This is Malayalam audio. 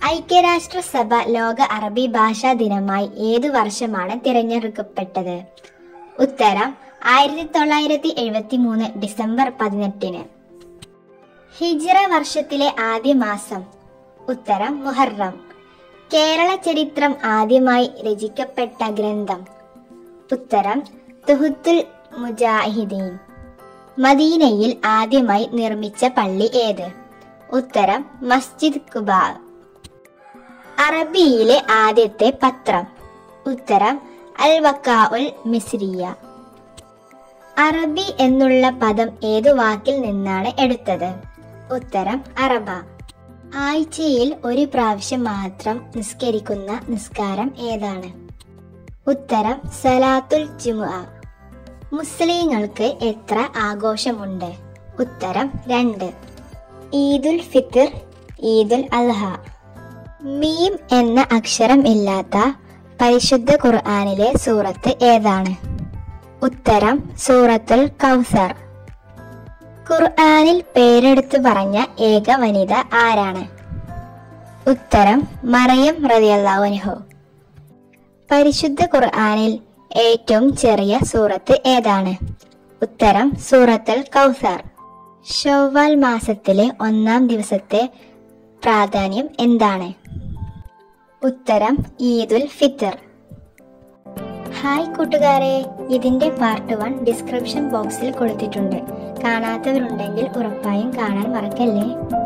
ഐക്യരാഷ്ട്രസഭ ലോക അറബി ഭാഷാ ദിനമായി ഏതു വർഷമാണ് തിരഞ്ഞെടുക്കപ്പെട്ടത് ഉത്തരം ആയിരത്തി തൊള്ളായിരത്തി എഴുപത്തി മൂന്ന് ഡിസംബർ പതിനെട്ടിന് ഹിജ്റ വർഷത്തിലെ ആദ്യ മാസം ഉത്തരം മുഹറം കേരള ചരിത്രം ആദ്യമായി രചിക്കപ്പെട്ട ഗ്രന്ഥം ഉത്തരം തുഹുത്തുൽ മുജാഹിദീൻ മദീനയിൽ ആദ്യമായി നിർമ്മിച്ച പള്ളി ഏത് ഉത്തരം മസ്ജിദ് കുബാ അറബിയിലെ ആദ്യത്തെ പത്രം ഉത്തരം അൽ വക്കാ ഉൽ മിസ്രിയ അറബി എന്നുള്ള പദം ഏതു വാക്കിൽ നിന്നാണ് എടുത്തത് ഉത്തരം അറബ ആഴ്ചയിൽ ഒരു പ്രാവശ്യം മാത്രം നിസ്കരിക്കുന്ന നിസ്കാരം ഏതാണ് ഉത്തരം സലാത്തുൽ ജുമുഅ മുസ്ലിങ്ങൾക്ക് എത്ര ആഘോഷമുണ്ട് ഉത്തരം രണ്ട് ഈദുൽ ഫിത്തർ ഈദുൽ അൽഹ മീം എന്ന അക്ഷരം ഇല്ലാത്ത പരിശുദ്ധ ഖുർആനിലെ സൂറത്ത് ഏതാണ് ഉത്തരം സൂറത്തുൽ കൗസർ ഖുർആനിൽ പേരെടുത്തു പറഞ്ഞ ഏക വനിത ആരാണ് ഉത്തരം മറിയം റളിയല്ലാഹു പരിശുദ്ധ ഖുർആനിൽ ഏറ്റവും ചെറിയ സൂറത്ത് ഏതാണ് ഉത്തരം സൂറത്തുൽ കൗസർ ഷവ്വാൽ മാസത്തിലെ ഒന്നാം ദിവസത്തെ പ്രാധാന്യം എന്താണ് ഉത്തരം ഈദുൽ ഫിത്തർ ഹായ് കൂട്ടുകാരെ ഇതിന്റെ പാർട്ട് വൺ ഡിസ്ക്രിപ്ഷൻ ബോക്സിൽ കൊടുത്തിട്ടുണ്ട് കാണാത്തവരുണ്ടെങ്കിൽ ഉറപ്പായും കാണാൻ മറക്കല്ലേ